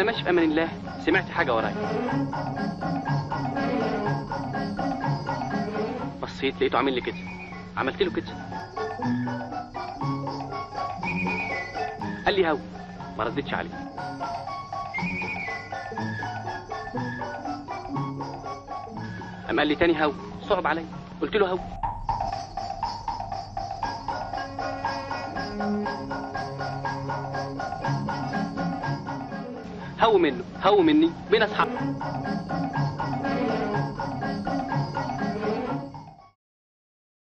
ماشي في امان الله سمعت حاجه ورايا بصيت لقيته عامل لي كده عملت له كده قال لي هو ما ردتش عليه قام قال لي تاني هو صعب عليا قلت له هو هو منه هو مني بين اصحاب